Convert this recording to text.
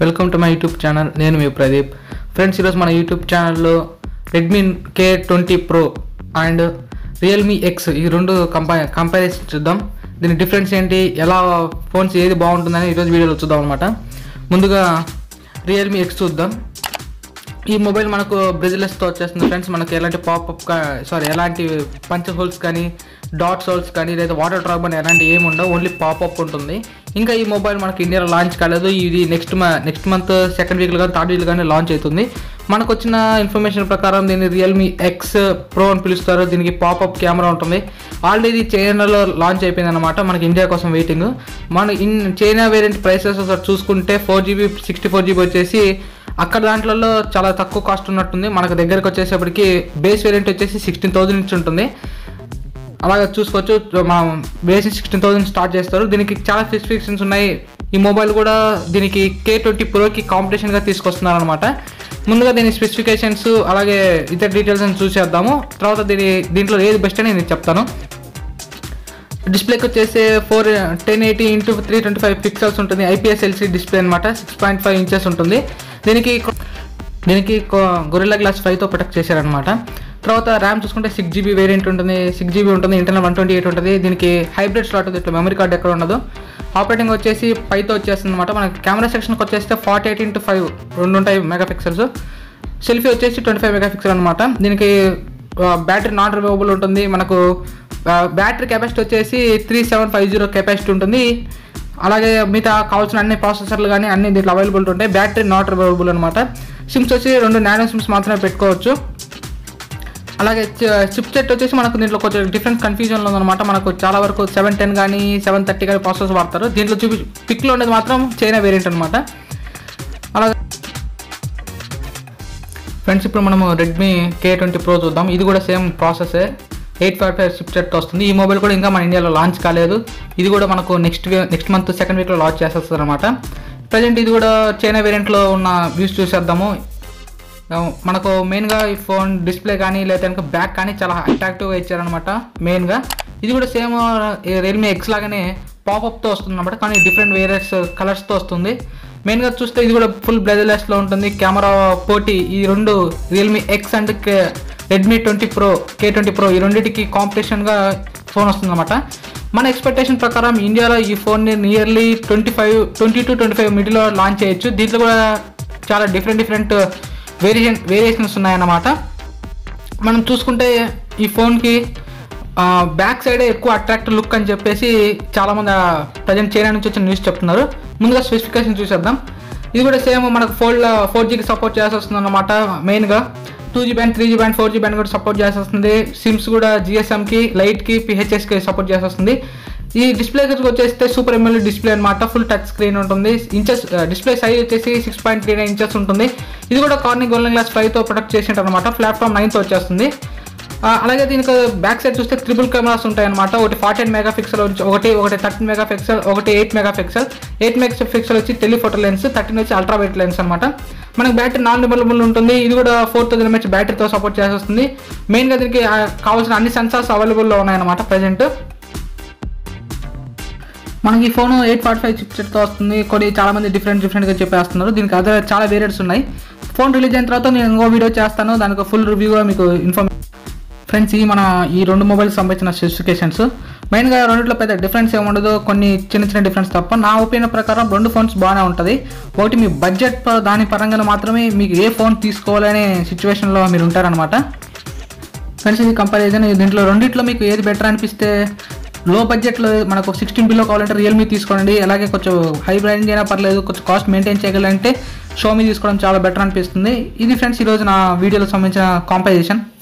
welcome to my YouTube channel నేను మీ Pradeep friends ఈరోజు మన యూట్యూబ్ ఛానల్లో Redmi K twenty pro and Realme X ఈ రెండు కంపా కంపారిజన్ చూద్దాం దీని డిఫరెన్స్ ఏంటి ఎలా ఫోన్స్ ఏది బాగుంటుందని ఈరోజు వీడియోలో చూద్దాం అనమాట ముందుగా రియల్మీ ఎక్స్ చూద్దాం ఈ మొబైల్ మనకు బ్రెజిలెస్తో వచ్చేస్తుంది ఫ్రెండ్స్ మనకి ఎలాంటి పాపప్ సారీ ఎలాంటి పంచ్ హోల్స్ కానీ డాట్స్ హోల్స్ కానీ లేదా వాటర్ డ్రాప్ అని ఎలాంటి ఏమి ఉండవు ఓన్లీ పాపప్ ఉంటుంది ఇంకా ఈ మొబైల్ మనకి ఇండియాలో లాంచ్ కాలేదు ఇది నెక్స్ట్ నెక్స్ట్ మంత్ సెకండ్ వీక్లో కానీ థర్డ్ వీక్లో కానీ లాంచ్ అవుతుంది మనకు వచ్చిన ఇన్ఫర్మేషన్ ప్రకారం దీన్ని రియల్మీ ఎక్స్ ప్రో అని పిలుస్తారు దీనికి పాపప్ కెమెరా ఉంటుంది ఆల్రెడీ ఇది చైనాలో లాంచ్ అయిపోయింది అనమాట మనకి ఇండియా కోసం వెయిటింగ్ మన ఇన్ చైనా వేరియంట్ ప్రైసెస్ ఒకసారి చూసుకుంటే four GB sixty four GB వచ్చేసి అక్కడ దాంట్లో చాలా తక్కువ కాస్ట్ ఉన్నట్టుంది మనకు దగ్గరకు వచ్చేసేపటికి బేస్ వేరియంట్ వచ్చేసి సిక్స్టీన్ థౌసండ్ నుంచి ఉంటుంది అలాగే చూసుకోవచ్చు మనం బేస్ సిక్స్టీన్ థౌసండ్ స్టార్ట్ చేస్తారు దీనికి చాలా స్పెసిఫికేషన్స్ ఉన్నాయి ఈ మొబైల్ కూడా దీనికి కే ట్వంటీ ప్రోకి కాంపిటీషన్గా తీసుకొస్తున్నారు అనమాట ముందుగా దీని స్పెసిఫికేషన్స్ అలాగే ఇతర డీటెయిల్స్ అని చూసేద్దాము తర్వాత దీని దీంట్లో ఏది బెస్ట్ అని నేను చెప్తాను డిస్ప్లేకి వచ్చేసి four ten eighty into three twenty five pixels ఉంటుంది ఐపీఎస్ ఎల్సీ డిస్ప్లే అనమాట సిక్స్ పాయింట్ ఫైవ్ ఇంచెస్ ఉంటుంది దీనికి దీనికి గొరిల్లా గ్లాస్ ఫైవ్తో ప్రొటెక్ట్ చేశారనమాట తర్వాత ర్యామ్ చూసుకుంటే సిక్స్ జీబీ వేరియంట్ ఉంటుంది సిక్స్ జీబీ ఉంటుంది ఇంటర్నల్ వన్ ట్వంటీ ఎయిట్ ఉంటుంది దీనికి హైబ్రిడ్ స్లాట్ ఉంది ఇట్లా మెమరీ కార్డ్ ఎక్కడ ఉండదు ఆపరేటింగ్ వచ్చేసి ఫైవ్తో వచ్చేస్తుంది అనమాట మనకి కెమెరా సెక్షన్కి వచ్చేస్తే ఫార్టీ ఎయిట్ ఇంటూ ఫైవ్ రెండు ఉంటాయి మెగా పిక్సెల్స్ సెల్ఫీ వచ్చేసి ట్వంటీ ఫైవ్ మెగా పిక్సెల్ అనమాట దీనికి బ్యాటరీ నాన్ రిమూవబుల్ ఉంటుంది మనకు బ్యాటరీ కెపాసిటీ వచ్చేసి three seven five zero capacity ఉంటుంది అలాగే మిగతా కావాల్సిన అన్ని ప్రాసెసర్లు కానీ అన్ని దీంట్లో అవైలబుల్ ఉంటాయి బ్యాటరీ నాట్ అవైలబుల్ అనమాట సిమ్స్ వచ్చి రెండు నానో సిమ్స్ మాత్రమే పెట్టుకోవచ్చు అలాగే చిప్ సెట్ వచ్చేసి మనకు దీంట్లో కొంచెం డిఫరెంట్ కన్ఫ్యూజన్లో ఉందన్నమాట మనకు చాలా వరకు సెవెన్ టెన్ కానీ సెవెన్ థర్టీ కానీ ప్రాసెస్ వాడతారు దీంట్లో చూపి పిక్లో ఉండేది మాత్రం చైనా వేరియంట్ అనమాట అలాగే ఫ్రెండ్స్ ఇప్పుడు మనము రెడ్మీ కే ట్వంటీ ప్రో చూద్దాం ఇది కూడా సేమ్ ప్రాసెసే eight five five chip set వస్తుంది ఈ మొబైల్ కూడా ఇంకా మన ఇండియాలో లాంచ్ కాలేదు ఇది కూడా మనకు నెక్స్ట్ నెక్స్ట్ మంత్ సెకండ్ వీక్లో లాంచ్ చేసేస్తుంది అనమాట ప్రజెంట్ ఇది కూడా చైనా వేరియంట్లో ఉన్న వ్యూస్ చూసేద్దాము మనకు మెయిన్గా ఈ ఫోన్ డిస్ప్లే కానీ లేదా కనుక బ్యాక్ కానీ చాలా అట్రాక్టివ్గా ఇచ్చారనమాట మెయిన్గా ఇది కూడా సేమ్ రియల్మీ ఎక్స్ లాగానే పాపప్తో వస్తుంది అనమాట కానీ డిఫరెంట్ వేరియస్ కలర్స్తో వస్తుంది మెయిన్గా చూస్తే ఇది కూడా ఫుల్ బ్లెజర్లెస్లో ఉంటుంది కెమెరా పోటీ ఈ రెండు Realme X and Redmi twenty pro K twenty pro ఈ రెండింటికి కాంపిటీషన్గా ఫోన్ వస్తుందన్నమాట మన ఎక్స్పెక్టేషన్ ప్రకారం ఇండియాలో ఈ ఫోన్ని nearly twenty five twenty two twenty five మిడిల్లో లాంచ్ చేయొచ్చు దీంట్లో కూడా చాలా డిఫరెంట్ డిఫరెంట్ వేరియేషన్ వేరియేషన్స్ ఉన్నాయన్నమాట మనం చూసుకుంటే ఈ ఫోన్కి బ్యాక్ సైడే ఎక్కువ అట్రాక్టివ్ లుక్ అని చెప్పేసి చాలామంది ప్రజెంట్ చైనా నుంచి వచ్చిన న్యూస్ చెప్తున్నారు ముందుగా స్పెసిఫికేషన్ చూసేద్దాం ఇది కూడా సేమ్ మనకు ఫోర్ ఫోర్ జీకి సపోర్ట్ చేసి వస్తుంది అనమాట మెయిన్గా two G band three G band four G band కూడా సపోర్ట్ చేసి వస్తుంది సిమ్స్ కూడా జిఎస్ఎంకి లైట్కి పిహెచ్ఎస్కి సపోర్ట్ చేసి వస్తుంది ఈ డిస్ప్లే వచ్చేస్తే సూపర్ ఎంఎల్ డిస్ప్లే అనమాట ఫుల్ టచ్ స్క్రీన్ ఉంటుంది ఇంచెస్ డిస్ప్లే సైజ్ వచ్చేసి six point three nine inches ఉంటుంది ఇది కూడా కార్నింగ్ గోల్డెన్ గ్లాస్ ఫైవ్తో ప్రొటెక్ట్ చేసినట్టు అనమాట ప్లాట్ఫామ్ నైన్తో వచ్చేస్తుంది అలాగే దీనికి బ్యాక్ సైడ్ చూస్తే త్రిబుల్ కెమెరాస్ ఉంటాయి అనమాట ఒకటి ఫార్టీ ఎయిట్ మెగా పిక్సెల్ ఒకటి ఒకటి థర్టీన్ మెగా పిక్సెల్ ఒకటి eight mega pixel eight mega pixel వచ్చి టెలిఫోటో లెన్స్ థర్టీన్ వచ్చి అల్ట్రా వైట్ లెన్స్ అనమాట మనకి బ్యాటరీ నాన్ అవైలబుల్ ఉంటుంది ఇది కూడా ఫోర్ థౌసండ్ ఎంహెచ్ బ్యాటరీతో సపోర్ట్ చేస్తుంది మెయిన్గా దీనికి కావాల్సిన అన్ని సెన్సార్స్ అవైలబుల్లో ఉన్నాయన్నమాట ప్రజెంట్ మనకి ఈ phone eight forty five chip సెట్తో వస్తుంది కొన్ని చాలా మంది డిఫరెంట్ డిఫరెంట్గా చెప్పేస్తున్నారు దీనికి అదర్ చాలా వేరియట్స్ ఉన్నాయి ఫోన్ రిలీజ్ అయిన తర్వాత నేను ఇంకో వీడియో చేస్తాను దానికి ఫుల్ రివ్యూ కూడా మీకు ఇన్ఫర్మ్ ఫ్రెండ్స్ ఈ మన ఈ రెండు మొబైల్కి సంబంధించిన స్పెసిఫికేషన్స్ మెయిన్గా రెండింటిలో పెద్ద డిఫరెన్స్ ఏముండదు కొన్ని చిన్న చిన్న డిఫరెన్స్ తప్ప నా ఒపీనియన్ ప్రకారం రెండు ఫోన్స్ బాగానే ఉంటుంది ఒకటి మీ బడ్జెట్ దాని పరంగా మాత్రమే మీకు ఏ ఫోన్ తీసుకోవాలనే సిచ్యువేషన్లో మీరు ఉంటారనమాట ఫ్రెండ్స్ ఇది కంపారిజన్ దీంట్లో రెండిట్లో మీకు ఏది బెటర్ అనిపిస్తే లో బడ్జెట్లో మనకు సిక్స్టీన్ బిలో కావాలంటే రియల్మీ తీసుకోండి అలాగే కొంచెం హై బ్రాండ్ అయినా పర్లేదు కొంచెం కాస్ట్ మెయింటైన్ చేయగలంటే షోమీ తీసుకోవడం చాలా బెటర్ అనిపిస్తుంది ఇది ఫ్రెండ్స్ ఈరోజు నా వీడియోలో సంబంధించిన కాంపైజేషన్